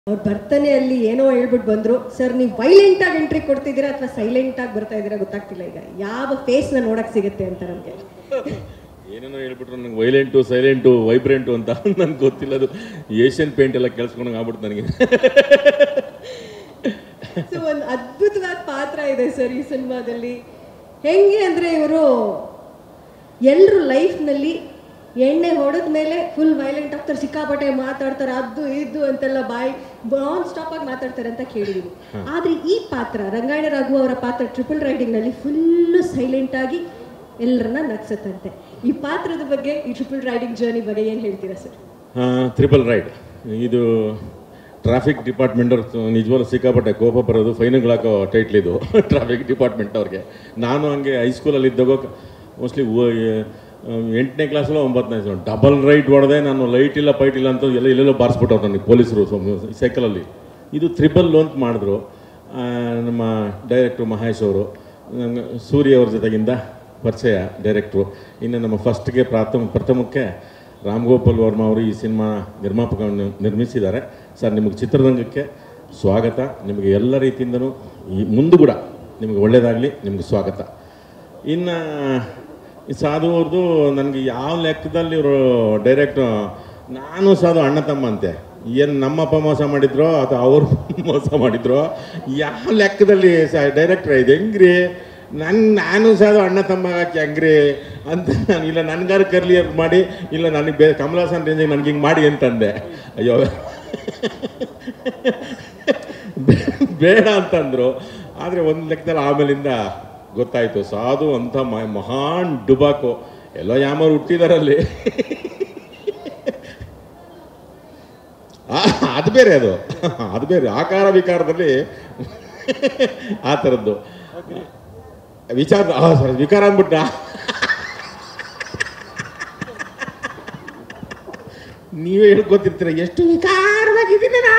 ಅವ್ರು ಬರ್ತಾನೆ ಅಲ್ಲಿ ಏನೋ ಹೇಳ್ಬಿಟ್ಟು ಬಂದ್ರು ಸರ್ ನೀವು ವೈಲೆಂಟ್ ಆಗಿ ಎಂಟ್ರಿ ಕೊಡ್ತಿದ್ದೀರಾ ಅಥವಾ ಸೈಲೆಂಟ್ ಆಗಿ ಬರ್ತಾ ಇದ್ದೀರಾ ಗೊತ್ತಾಗ್ತಿಲ್ಲ ಈಗ ಯಾವ ಫೇಸ್ ನ ನೋಡಕ್ ಸಿಗುತ್ತೆ ಅಂತ ನಮ್ಗೆ ಏನೇನೋ ಹೇಳ್ಬಿಟ್ರು ನನಗೆ ವೈಲೆಂಟು ಸೈಲೆಂಟು ವೈಬ್ರೆಂಟು ಅಂತ ನನಗೆ ಗೊತ್ತಿಲ್ಲ ಅದು ಏಷ್ಯನ್ ಪೇಂಟ್ ಎಲ್ಲ ಕೇಳಿಸ್ಕೊಂಡಂಗೆ ಆಗ್ಬಿಡ್ತು ನನಗೆ ಸೊ ಒಂದು ಅದ್ಭುತವಾದ ಪಾತ್ರ ಇದೆ ಸರ್ ಈ ಸಿನಿಮಾದಲ್ಲಿ ಹೆಂಗೆ ಅಂದ್ರೆ ಇವರು ಎಲ್ಲರೂ ಲೈಫ್ನಲ್ಲಿ ಎಣ್ಣೆ ಹೊಡೆದ ಮೇಲೆ ಫುಲ್ ವೈಲೆಂಟ್ ಆಗ್ತಾರೆ ಸಿಕ್ಕಾಪಟ್ಟೆ ಮಾತಾಡ್ತಾರೆ ಅದು ಇದು ಅಂತೆಲ್ಲ ಬಾಯ್ ನಾನ್ ಸ್ಟಾಪ್ ಆಗಿ ಮಾತಾಡ್ತಾರೆ ಅಂತ ಕೇಳಿದೀವಿ ಆದ್ರೆ ಈ ಪಾತ್ರ ರಂಗಾಯಣ ರಘು ಅವರ ಪಾತ್ರ ಟ್ರಿಪಲ್ ರೈಡಿಂಗ್ ನಲ್ಲಿ ಫುಲ್ಲು ಸೈಲೆಂಟ್ ಆಗಿ ಎಲ್ಲರನ್ನ ನಗ್ಸತ್ತಂತೆ ಈ ಪಾತ್ರದ ಬಗ್ಗೆ ಈ ಟ್ರಿಪಲ್ ರೈಡಿಂಗ್ ಜರ್ನಿ ಬಗ್ಗೆ ಏನ್ ಹೇಳ್ತೀರಾ ಸರ್ ತ್ರಿಬಲ್ ರೈಡ್ ಇದು ಟ್ರಾಫಿಕ್ ಡಿಪಾರ್ಟ್ಮೆಂಟ್ ಅವ್ರು ನಿಜವಾಗ್ಲೂ ಸಿಕ್ಕಾಪಟ್ಟೆ ಕೋಪ ಬರೋದು ಫೈನ್ಗಳು ಹಾಕೋ ಟೈಟ್ಲ್ ಇದು ಟ್ರಾಫಿಕ್ ಡಿಪಾರ್ಟ್ಮೆಂಟ್ ಅವ್ರಿಗೆ ನಾನು ಹಂಗೆ ಹೈಸ್ಕೂಲಲ್ಲಿ ಇದ್ದಾಗ ಮೋಸ್ಟ್ಲಿ ಎಂಟನೇ ಕ್ಲಾಸಲ್ಲ ಒಂಬತ್ತನೇ ಡಬಲ್ ರೈಟ್ ಹೊಡೆದೆ ನಾನು ಲೈಟ್ ಇಲ್ಲ ಪೈಟ್ ಇಲ್ಲ ಅಂತ ಎಲ್ಲ ಎಲ್ಲೆಲ್ಲೋ ಬಾರಿಸ್ಬಿಟ್ಟವ್ರು ನನಗೆ ಪೊಲೀಸರು ಸೈಕಲಲ್ಲಿ ಇದು ತ್ರಿಬಲ್ ಅಂತ ಮಾಡಿದ್ರು ಆ, ನಮ್ಮ ಡೈರೆಕ್ಟ್ರು ಮಹೇಶ್ ಅವರು ನಂಗೆ ಸೂರ್ಯ ಅವ್ರ ಜೊತೆಗಿಂದ ಪರಿಚಯ ಡೈರೆಕ್ಟ್ರು ಇನ್ನು ನಮ್ಮ ಫಸ್ಟ್ಗೆ ಪ್ರಾಥಮ ಪ್ರಥಮಕ್ಕೆ ರಾಮ್ ಗೋಪಾಲ್ ವರ್ಮಾ ಅವರು ಈ ಸಿನಿಮಾ ನಿರ್ಮಾಪಕವನ್ನು ನಿರ್ಮಿಸಿದ್ದಾರೆ ಸರ್ ನಿಮಗೆ ಚಿತ್ರರಂಗಕ್ಕೆ ಸ್ವಾಗತ ನಿಮಗೆ ಎಲ್ಲ ರೀತಿಯಿಂದನೂ ಈ ಮುಂದೆ ಕೂಡ ನಿಮಗೆ ಒಳ್ಳೆಯದಾಗಲಿ ನಿಮಗೆ ಸ್ವಾಗತ ಇನ್ನು ಈ ಸಾಧು ಅವ್ರದ್ದು ನನಗೆ ಯಾವ ಲೆಕ್ಕದಲ್ಲಿ ಇವರು ಡೈರೆಕ್ಟ್ ನಾನು ಸಾಧು ಅಣ್ಣ ತಮ್ಮ ಅಂತೆ ಏನು ನಮ್ಮಪ್ಪ ಮೋಸ ಮಾಡಿದ್ರೋ ಅಥವಾ ಅವರು ಮೋಸ ಮಾಡಿದ್ರೋ ಯಾವ ಲೆಕ್ಕದಲ್ಲಿ ಸ ಡೈರೆಕ್ಟ್ರ್ ಇದು ಹೆಂಗ್ರಿ ನನ್ನ ನಾನು ಸಾಧು ಅಣ್ಣ ತಮ್ಮ ಹಾಕಿ ಹೆಂಗ್ರಿ ಅಂತ ನಾನು ಇಲ್ಲ ನನ್ಗಾರು ಕರ್ಲಿ ಮಾಡಿ ಇಲ್ಲ ನನಗೆ ಬೇ ಕಮಲಾಸನ್ ರೇಂಜಿಗೆ ನನಗೆ ಹಿಂಗೆ ಮಾಡಿ ಅಂತಂದೆ ಅಯ್ಯೋ ಬೇಡ ಅಂತಂದ್ರು ಆದರೆ ಒಂದು ಲೆಕ್ಕದಲ್ಲಿ ಆಮೇಲಿಂದ ಗೊತ್ತಾಯಿತು ಸಾಧು ಅಂತ ಮ ಮಹಾನ್ ಡುಬಾಕು ಎಲ್ಲೋ ಯಾಮಾರು ಹುಟ್ಟಿದಾರಲ್ಲಿ ಆ, ಅದು ಬೇರೆ ಅದು ಅದು ಬೇರೆ ಆಕಾರ ವಿಕಾರದಲ್ಲಿ ಆ ಥರದ್ದು ವಿಚಾರ ಆ, sorry, ವಿಕಾರ ಅಂದ್ಬಿಟ್ಟ ನೀವೇ ಹೇಳ್ಕೊತಿರ್ತೀರ ಎಷ್ಟು ವಿಕಾರವಾಗಿದ್ದೀನಿ ನಾ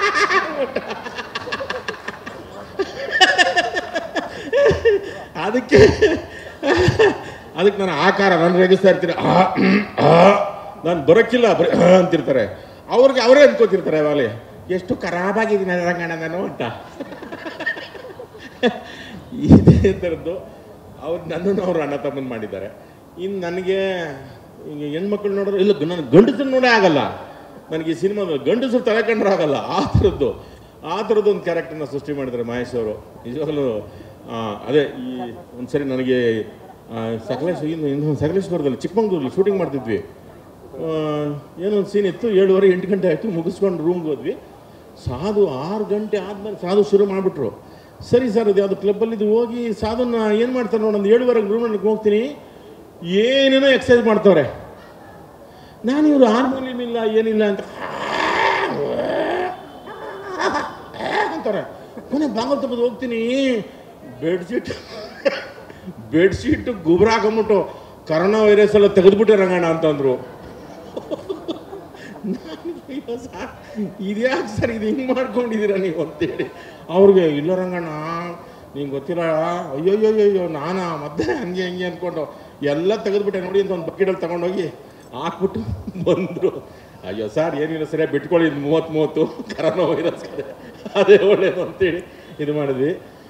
ಅದಕ್ಕೆ ಅದಕ್ಕೆ ನಾನು ಆಕಾರ ನಾನು ರೇಗಿಸ್ತಾ ಇರ್ತೀನಿ ಆ, ಹ್ಮ್, ಆ, ನಾನು ಬರೋಕ್ಕಿಲ್ಲ ಬರೀ ಆ ಅಂತಿರ್ತಾರೆ ಅವ್ರಿಗೆ ಅವರೇ ಅಂದ್ಕೋತಿರ್ತಾರೆ ಅವಾಗಲೇ ಎಷ್ಟು ಖರಾಬಾಗಿದ್ದೀನಿ ರಂಗಣ್ಣ ನಾನು ಅಂತ ಇದೇ ಥರದ್ದು ಅವ್ರು ನನ್ನನ್ನು ಅವರು ಅಣ್ಣ ತಮ್ಮನ ಮಾಡಿದ್ದಾರೆ ಇನ್ನು ನನಗೆ ಈಗ ಹೆಣ್ಮಕ್ಳು ನೋಡಿದ್ರೆ ಇಲ್ಲ ನನಗೆ ಗಂಡಸರು ನೋಡೇ ಆಗಲ್ಲ ನನಗೆ ಈ ಸಿನಿಮಾದಲ್ಲಿ ಗಂಡಸರು ತಲೆ ಕಂಡ್ರೆ ಆಗಲ್ಲ ಆ ಥರದ್ದು ಆ ಥರದ್ದು ಒಂದು ಕ್ಯಾರೆಕ್ಟರ್ನ ಸೃಷ್ಟಿ ಮಾಡಿದ್ದಾರೆ ಮಹೇಶ್ ಅವರು ನಿಜವಾಗ್ಲೂ ಆ, ಅದೇ ಈ ಒಂದ್ಸರಿ ನನಗೆ ಆ, ಸಕಲೇಶ್ ಇನ್ನು ಇನ್ನು ಸಕಲೇಶ್ವರದಲ್ಲಿ ಚಿಕ್ಕಮಂಗ್ಳೂರಲ್ಲಿ ಶೂಟಿಂಗ್ ಮಾಡ್ತಿದ್ವಿ ಆ, ಏನೋ ಒಂದು ಸೀನ್ ಇತ್ತು ಏಳುವರೆ ಎಂಟು ಗಂಟೆ ಆಯಿತು ಮುಗಿಸ್ಕೊಂಡು ರೂಮ್ಗೆ ಹೋದ್ವಿ ಸಾಧು ಆರು ಗಂಟೆ ಆದಮೇಲೆ ಸಾಧು ಶುರು ಮಾಡಿಬಿಟ್ರು ಸರಿ ಸರ್ ಅದು ಯಾವುದು ಕ್ಲಬ್ಬಲ್ಲಿ ಇದು ಹೋಗಿ ಸಾಧುನ ಏನು ಮಾಡ್ತಾರೆ ನೋಡಿ ಒಂದು ಏಳುವರೆಗೆ ರೂಮಲ್ಲಿ ಹೋಗ್ತೀನಿ ಏನೇನೋ ಎಕ್ಸಸೈಸ್ ಮಾಡ್ತವ್ರೆ ನಾನು ಇವರು ಹಾರ್ಮೋನಿಯಂ ಇಲ್ಲ ಏನಿಲ್ಲ ಅಂತ ಅಂತಾರೆ ಕೊನೆ ಬಾಗಲ್ ತಪ್ಪದು ಹೋಗ್ತೀನಿ ಬೆಡ್ಶೀಟ್ ಬೆಡ್ಶೀಟ್ ಗುಬ್ರ ಹಾಕೊಂಬಿಟ್ಟು ಕರೋನಾ ವೈರಸ್ ಎಲ್ಲ ತೆಗೆದ್ಬಿಟ್ಟೆ ರಂಗಣ್ಣ ಅಂತಂದ್ರು ಅಯ್ಯೋ ಸರ್ ಇದ್ಯಾಕೆ ಸರ್ ಇದು ಹಿಂಗೆ ಮಾಡ್ಕೊಂಡಿದ್ದೀರಾ ನೀವು ಅಂತೇಳಿ ಅವ್ರಿಗೆ ಇಲ್ಲ ರಂಗಣ್ಣ ನಿಂಗೆ ಗೊತ್ತಿಲ್ಲ ಅಯ್ಯೋಯ್ಯೋಯ್ಯೋ ನಾನಾ ಮತ್ತೆ ಹಂಗೆ ಹಂಗೆ ಅಂದ್ಕೊಂಡು ಎಲ್ಲ ತೆಗೆದ್ಬಿಟ್ಟೆ ನೋಡಿ ಅಂತ ಒಂದು ಬಕೆಟಲ್ಲಿ ತಗೊಂಡೋಗಿ ಹಾಕ್ಬಿಟ್ಟು ಬಂದರು ಅಯ್ಯೋ ಸರ್ ಏನಿಲ್ಲ ಸರಿಯಾಗಿ ಬಿಟ್ಕೊಳ್ಳಿ ಇದು ಮೂವತ್ತು ಮೂವತ್ತು ಕರೋನಾ ವೈರಸ್ ಇದೆ ಅದೇ ಒಳ್ಳೇದು ಅಂತೇಳಿ ಇದು ಮಾಡಿದ್ವಿ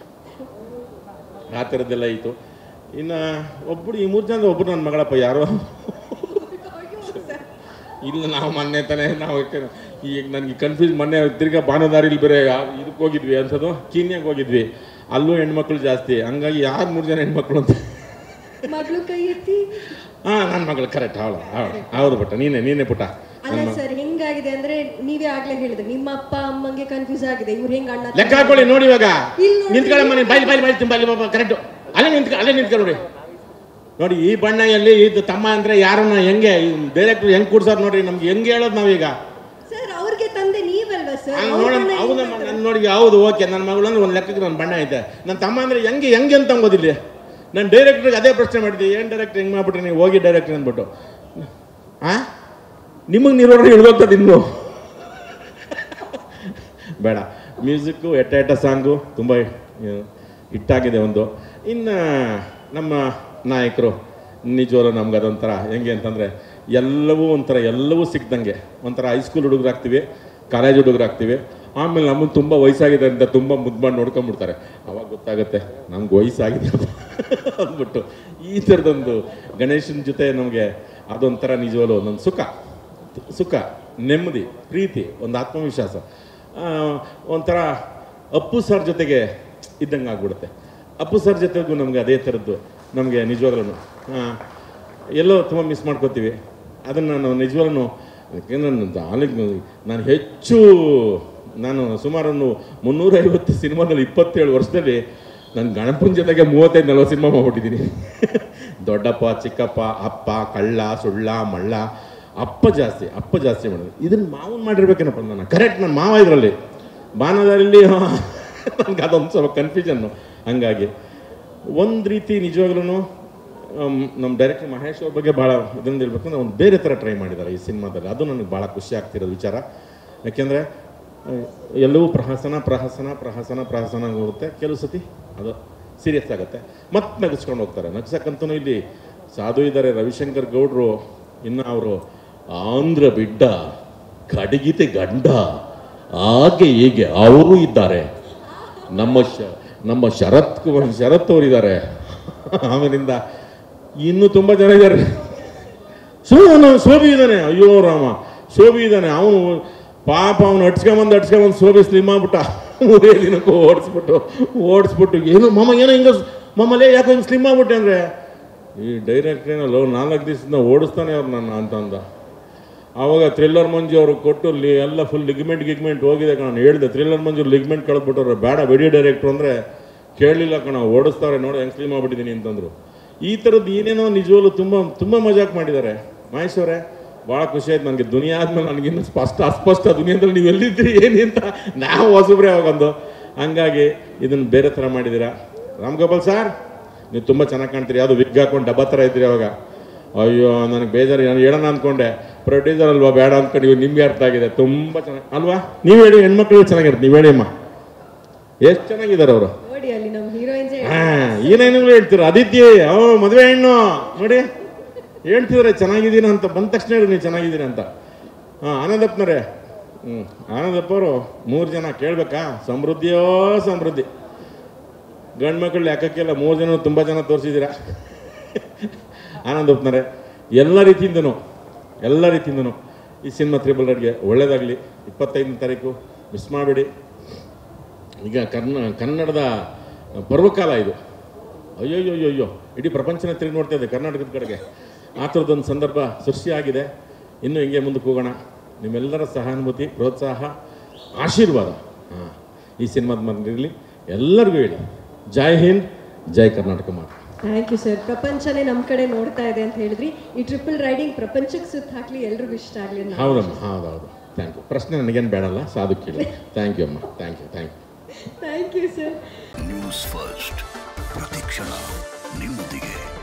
ಆ ಥರದ್ದೆಲ್ಲ ಇತ್ತು ಇನ್ನು ಒಬ್ಬರು ಈ ಮೂರು ಜನ ಒಬ್ಬರು ನನ್ನ ಮಗಳಪ್ಪ ಯಾರೋ ಇಲ್ಲ ನಾವು ಮೊನ್ನೆ ತಾನೇ ನಾವು ಯಾಕೆ- ಈಗ ನನಗೆ ಕನ್ಫ್ಯೂಸ್ ಮೊನ್ನೆ ತಿರ್ಗಾ ಬಾನದಾರಿಲಿ ಬೇರೆ ಆ- ಇದಕ್ಕೆ ಹೋಗಿದ್ವಿ ಅನ್ಸೋದು ಕೀನ್ಯಾಗ ಹೋಗಿದ್ವಿ ಅಲ್ಲೂ ಹೆಣ್ಮಕ್ಳು ಜಾಸ್ತಿ ಹಂಗಾಗಿ ಯಾರು ಮೂರು ಜನ ಹೆಣ್ಮಕ್ಳು ಅಂತ ಮಗಳು ಕೈ ಎತ್ತಿ ಹಾಂ ನನ್ನ ಮಗಳು ಕರೆಕ್ಟ್ ಅವಳು ಅವಳು ಹೌದು ಪುಟ್ಟ ನೀನೇ ನೀನೇ ಪುಟ್ಟ ಅಲ್ಲ ಸರ್ ಹೆಂಗಾಗಿದೆ ಅಂದ್ರೆ ನೀವೇ ಆಗ್ಲೇ ಹೇಳಿದ್ರಿ ನಿಮ್ಮ ಅಪ್ಪ ಅಮ್ಮಂಗೆ ಕನ್ಫ್ಯೂಸ್ ಆಗಿದೆ ಇವ್ರು ಹೆಂಗ್ ಅಣ್ಣ ಲೆಕ್ಕ ಹಾಕೊಳ್ಳಿ ನೋಡಿ ಇವಾಗ ಇಲ್ಲಿ ನೋಡಿ. ನಿಂತ್ಕೊಳ್ಳಿ ಮನೆ ಬೈಲಿ ಬೈಲಿ ಬೈಲಿ ತುಂಬ ಅಲ್ಲಿ ಬಾಬಾ ಕರೆಕ್ಟು ಅಲ್ಲೇ ನಿಂತ್ಕ ಅಲ್ಲೇ ನಿಂತ್ಕೊಳ್ಳಿ ನೋಡಿ ನೋಡಿ ಈ ಬಣ್ಣದಲ್ಲಿ ಇದು ತಮ್ಮ ಅಂದ್ರೆ ಯಾರನ್ನ ಹೆಂಗೆ ಡೈರೆಕ್ಟ್ರು ಹೆಂಗ್ ಕೂಡ್ಸಾರ್ ನೋಡ್ರಿ ನಮ್ಗೆ ಹೆಂಗೆ ಹೇಳೋದು ನಾವೀಗ ಸರ್ ಅವ್ರಿಗೆ ತಂದೆ ನೀವಲ್ವಾ ಸರ್ ಹಂಗ್ ಅವ್ರ ನೋಡೋಣ ಅಣ್ಣ ಹೌದು ಹೆಂಗ್ ನನ್ನ ನೋಡಿ ಹೌದು ಓಕೆ ನನ್ನ ಮಗಳು ಅಂದ್ರೆ ಒಂದು ಲೆಕ್ಕಕ್ಕೆ ನನ್ನ ಬಣ್ಣ ಐತೆ ನನ್ನ ತಮ್ಮ ಅಂದ್ರೆ ಹೆಂಗೆ ಹೆಂಗೆ ಅಂತ ಅಂಬೋದಿಲ್ಲ ನಾನು ಡೈರೆಕ್ಟ್ರಿಗೆ ಅದೇ ಪ್ರಶ್ನೆ ಮಾಡಿದ್ದೆ ಏನು ಡೈರೆಕ್ಟ್ ಹೆಂಗೆ ಮಾಡ್ಬಿಟ್ರೆ ನೀವು ಹೋಗಿ ಡೈರೆಕ್ಟ್ರ್ ಅಂದ್ಬಿಟ್ಟು ಆ ನಿಮಗೆ ನಿರ್ವಹಣೆ ಇಳ್ದೋಗ್ತದೆ ಇನ್ನು ಬೇಡ ಮ್ಯೂಸಿಕ್ಕು ಎಟ್ಟ ಎಟ್ಟ ಸಾಂಗು ತುಂಬ ಹಿಟ್ಟಾಗಿದೆ ಒಂದು ಇನ್ನು ನಮ್ಮ ನಾಯಕರು ನಿಜವಾಗ್ಲೂ ನಮ್ಗೆ ಅದೊಂಥರ ಹೆಂಗೆ ಅಂತಂದರೆ ಎಲ್ಲವೂ ಒಂಥರ ಎಲ್ಲವೂ ಸಿಕ್ದಂಗೆ ಒಂಥರ ಹೈಸ್ಕೂಲ್ ಹುಡುಗರಾಗ್ತೀವಿ ಕಾಲೇಜ್ ಹುಡುಗರಾಗ್ತೀವಿ ಆಮೇಲೆ ನಮ್ಮನ್ನು ತುಂಬ ವಯಸ್ಸಾಗಿದೆ ಅಂತ ತುಂಬ ಮುದ್ದು ಮಾಡಿ ನೋಡ್ಕೊಂಡ್ಬಿಡ್ತಾರೆ ಅವಾಗ ಗೊತ್ತಾಗುತ್ತೆ ನಮ್ಗೆ ವಯಸ್ಸಾಗಿದೆ ಅಂದ್ಬಿಟ್ಟು ಈ ಥರದೊಂದು ಗಣೇಶನ ಜೊತೆ ನಮಗೆ ಅದೊಂಥರ ನಿಜವಲ್ಲೂ ಒಂದೊಂದು ಸುಖ ಸುಖ ನೆಮ್ಮದಿ ಪ್ರೀತಿ ಒಂದು ಆತ್ಮವಿಶ್ವಾಸ ಆ, ಒಂಥರ ಅಪ್ಪು ಸರ್ ಜೊತೆಗೆ ಇದ್ದಂಗೆ ಆಗ್ಬಿಡುತ್ತೆ ಅಪ್ಪು ಸರ್ ಜೊತೆಗೂ ನಮಗೆ ಅದೇ ಥರದ್ದು ನಮಗೆ ನಿಜವಾಗ್ಲೂ ಎಲ್ಲೋ ತುಂಬ ಮಿಸ್ ಮಾಡ್ಕೋತೀವಿ ಅದನ್ನು ನಾವು ನಿಜವಾಗ್ಲೂ ಯಾಕೆಂದ್ರೆ ನನ್ನ ಆಲಿಗ್ ನಾನು ಹೆಚ್ಚು ನಾನು ಸುಮಾರು ಒಂದು ಮುನ್ನೂರೈವತ್ತು ಸಿನಿಮಾದಲ್ಲಿ ಇಪ್ಪತ್ತೇಳು ವರ್ಷದಲ್ಲಿ ನಾನು ಗಣಪನ ಜೊತೆಗೆ ಮೂವತ್ತೈದು ನಲ್ವತ್ತು ಸಿನಿಮಾ ಮಾಡ್ಬಿಟ್ಟಿದ್ದೀನಿ ದೊಡ್ಡಪ್ಪ ಚಿಕ್ಕಪ್ಪ ಅಪ್ಪ ಕಳ್ಳ ಸುಳ್ಳ ಮಳ್ಳ ಅಪ್ಪ ಜಾಸ್ತಿ ಅಪ್ಪ ಜಾಸ್ತಿ ಮಾಡೋದು ಇದನ್ನು ಮಾವನ್ ಮಾಡಿರ್ಬೇಕೇನಪ್ಪ ನಾನು ಕರೆಕ್ಟ್ ನನ್ನ ಮಾವ ಇದರಲ್ಲಿ ಬಾನದಲ್ಲಿ ನನಗೆ ಅದೊಂದು ಸ್ವಲ್ಪ ಕನ್ಫ್ಯೂಷನ್ನು ಹಂಗಾಗಿ ಒಂದು ರೀತಿ ನಿಜವಾಗ್ಲೂ ನಮ್ಮ ಡೈರೆಕ್ಟರ್ ಮಹೇಶ್ ಅವ್ರ ಬಗ್ಗೆ ಭಾಳ ಇದನ್ನು ಹೇಳ್ಬೇಕು ಅಂದ್ರೆ ಒಂದು ಬೇರೆ ಥರ ಟ್ರೈ ಮಾಡಿದ್ದಾರೆ ಈ ಸಿನಿಮಾದಲ್ಲಿ ಅದು ನನಗೆ ಭಾಳ ಖುಷಿ ಆಗ್ತಿರೋದು ವಿಚಾರ ಯಾಕೆಂದರೆ ಎಲ್ಲವೂ ಪ್ರಹಸನ ಪ್ರಹಸನ ಪ್ರಹಸನ ಪ್ರಹಸನ ಹೋಗುತ್ತೆ ಕೆಲವು ಸತಿ ಅದು ಸೀರಿಯಸ್ ಆಗುತ್ತೆ ಮತ್ತೆ ನಗಿಸ್ಕೊಂಡು ಹೋಗ್ತಾರೆ ನಗ್ಸಕ್ಕಂತೂ ಇಲ್ಲಿ ಸಾಧು ಇದ್ದಾರೆ ರವಿಶಂಕರ್ ಗೌಡ್ರು ಇನ್ನು ಅವರು ಆಂಧ್ರ ಬಿಡ್ಡ ಕಡಗಿತೆ ಗಂಡ ಹಾಗೆ ಹೀಗೆ ಅವರು ಇದ್ದಾರೆ ನಮ್ಮ ಶ ನಮ್ಮ ಶರತ್ ಕುಮಾರ್ ಶರತ್ ಅವರಿದ್ದಾರೆ ಆಮೇಲಿಂದ ಇನ್ನೂ ತುಂಬ ಜನ ಇದ್ದಾರೆ ಸೋನು ಶೋಭಿ ಇದ್ದಾನೆ ಅಯ್ಯೋ ರಾಮ ಶೋಭಿ ಇದ್ದಾನೆ ಅವನು ಪಾಪ ಅವನು ಅಟ್ಸ್ಕೊಂಬಂದು ಅಟ್ಸ್ಕೊಂಬಂದು ಶೋಭಿ ಸ್ಲಿಮ್ ಆಗ್ಬಿಟ್ಟ ಮೂರೇ ದಿನಕ್ಕೂ ಓಡಿಸ್ಬಿಟ್ಟು ಓಡಿಸ್ಬಿಟ್ಟು ಏನು ಮಮ್ಮ ಏನೋ ಹಿಂಗೆ ಮಮ್ಮಲೇ ಯಾಕೋ ಹಿಂಗೆ ಸ್ಲಿಮ್ ಆಗ್ಬಿಟ್ಟೆ ಅಂದರೆ ಈ ಡೈರೆಕ್ಟ್ ಏನಲ್ಲ ನಾಲ್ಕು ದಿವಸದಿಂದ ಓಡಿಸ್ತಾನೆ ಅವ್ರು ನನ್ನ ಅಂತಂದ ಆವಾಗ ಥ್ರಿಲ್ಲರ್ ಮಂಜು ಅವರು ಕೊಟ್ಟು ಲಿ ಎಲ್ಲ ಫುಲ್ ಲಿಗ್ಮೆಂಟ್ ಗಿಗ್ಮೆಂಟ್ ಹೋಗಿದೆ ಕಣ ನಾನು ಹೇಳಿದೆ ಥ್ರಿಲ್ಲರ್ ಮಂಜು ಲಿಗ್ಮೆಂಟ್ ಕಳೆದ್ಬಿಟ್ಟವ್ರೆ ಬೇಡ ವಿಡಿಯೋ ಡೈರೆಕ್ಟ್ರು ಅಂದರೆ ಕೇಳಲಿಲ್ಲ ಕಣ ಓಡಿಸ್ತಾರೆ ನೋಡಿ ಹೆಂಗೆ ಸ್ಲಿಮ್ ಆಗ್ಬಿಟ್ಟಿದ್ದೀನಿ ಅಂತಂದರು ಈ ಥರದ್ದು ಏನೇನೋ ನಿಜವಲ್ಲೂ ತುಂಬ ತುಂಬ ಮಜಾಕ್ ಮಾಡಿದ್ದಾರೆ ಮಹೇಶ್ ಅವರೇ ಭಾಳ ಖುಷಿ ಆಯ್ತು ನನಗೆ ದುನಿಯಾ ಆದ್ಮೇಲೆ ನನಗಿನ್ನೂ ಸ್ಪಷ್ಟ ಅಸ್ಪಷ್ಟ ದುನಿಯಾದಲ್ಲಿ ನೀವು ಎಲ್ಲಿದ್ರಿ ಏನಿ ಅಂತ ನಾವು ಹೊಸಬ್ರೆ ಅವಾಗೊಂದು ಹಂಗಾಗಿ ಇದನ್ನು ಬೇರೆ ಥರ ಮಾಡಿದ್ದೀರಾ ರಾಮ್ಗೋಪಾಲ್ ಸರ್ ನೀವು ತುಂಬ ಚೆನ್ನಾಗಿ ಕಾಣ್ತೀರಿ ಯಾವುದು ವಿಗ್ ಹಾಕೊಂಡು ಡಬ್ಬ ಥರ ಇದ್ರಿ ಅವಾಗ ಅಯ್ಯೋ ನನಗೆ ಬೇಜಾರು ನಾನು ಹೇಳೋಣ ಅಂದ್ಕೊಂಡೆ ಪ್ರೊಡ್ಯೂಸರ್ ಅಲ್ವಾ ಬೇಡ ಅಂದ್ಕೊಂಡು ಇವಾಗ ನಿಮ್ಗೆ ಅರ್ಥ ಆಗಿದೆ ತುಂಬ ಚೆನ್ನಾಗಿ ಅಲ್ವಾ ನೀವು ಹೇಳಿ ಹೆಣ್ಮಕ್ಳು ಚೆನ್ನಾಗಿರುತ್ತೆ ನೀವು ಹೇಳಿ ಅಮ್ಮ ಎಷ್ಟು ಚೆನ್ನಾಗಿದ್ದಾರೆ ಅವರು ನೋಡಿ ಅಲ್ಲಿ ನಮ್ಮ ಹೀರೋಯಿನ್ಸೇ ಹಾ ಏನೇನು ಹೇಳ್ತೀರ ಆದಿತ್ಯ ಓ ಮದುವೆ ಹೆಣ್ಣು ನೋಡಿ ಹೇಳ್ತಿದ್ರೆ ಚೆನ್ನಾಗಿದ್ದೀನಿ ಅಂತ ಬಂದ ತಕ್ಷಣ ಹೇಳಿ ನೀವು ಚೆನ್ನಾಗಿದ್ದೀನಿ ಅಂತ ಹಾಂ ಆನಂದಪ್ಪನವ್ರೆ ಹ್ಞೂ ಆನಂದಪ್ಪ ಅವರು ಮೂರು ಜನ ಕೇಳಬೇಕಾ ಸಮೃದ್ಧಿಯೋ ಸಮೃದ್ಧಿ ಗಂಡು ಮಕ್ಕಳು ಯಾಕಕ್ಕೆಲ್ಲ ಮೂರು ಜನ ತುಂಬ ಜನ ತೋರಿಸಿದ್ದೀರಾ ಆನಂದಪ್ಪನವ್ರೆ ಎಲ್ಲ ರೀತಿಯಿಂದನೂ ಎಲ್ಲ ರೀತಿಯಿಂದನೂ ಈ ಸಿನಿಮಾ ತ್ರಿಬಲ್ ರೆಡ್ಗೆ ಒಳ್ಳೇದಾಗಲಿ ಇಪ್ಪತ್ತೈದನೇ ತಾರೀಕು ಮಿಸ್ ಮಾಡಬೇಡಿ ಈಗ ಕರ್ನ ಕನ್ನಡದ ಪರ್ವಕಾಲ ಇದು ಅಯ್ಯೋಯ್ಯೋ ಅಯ್ಯೋ ಇಡೀ ಪ್ರಪಂಚನ ತಿರುಗಿ ನೋಡ್ತಾ ಇದೆ ಕರ್ನಾಟಕದ ಕಡೆಗೆ ಆ ಥರದ್ದೊಂದು ಸಂದರ್ಭ ಸೃಷ್ಟಿಯಾಗಿದೆ ಇನ್ನೂ ಹಿಂಗೆ ಮುಂದಕ್ಕೆ ಹೋಗೋಣ ನಿಮ್ಮೆಲ್ಲರ ಸಹಾನುಭೂತಿ ಪ್ರೋತ್ಸಾಹ ಆಶೀರ್ವಾದ ಹಾಂ ಈ ಸಿನಿಮಾದ ಮನೆಯಲ್ಲಿ ಎಲ್ಲರಿಗೂ ಹೇಳಿ ಜೈ ಹಿಂದ್ ಜೈ ಕರ್ನಾಟಕ ಮಾತು ಥ್ಯಾಂಕ್ ಯು ಸರ್ ಪ್ರಪಂಚನೇ ನಮ್ಮ ಕಡೆ ನೋಡ್ತಾ ಇದೆ ಅಂತ ಹೇಳಿದ್ರಿ ಈ ಟ್ರಿಪಲ್ ರೈಡಿಂಗ್ ಪ್ರಪಂಚಕ್ಕೆ ಸುತ್ತ ಹಾಕ್ಲಿ ಎಲ್ರಿಗೂ ಇಷ್ಟ ಆಗಲಿ ಅಂತ ಹೌದಮ್ಮ ಹೌದೌದು ಥ್ಯಾಂಕ್ ಯು ಪ್ರಶ್ನೆ ನನಗೇನು ಬೇಡಲ್ಲ ಸಾಧು ಕೇಳಿ ಥ್ಯಾಂಕ್ ಯು ಅಮ್ಮ thank you thank you thank you sir news first ಪ್ರತಿಕ್ಷಣ ನಿಮ್ಮೊಂದಿಗೆ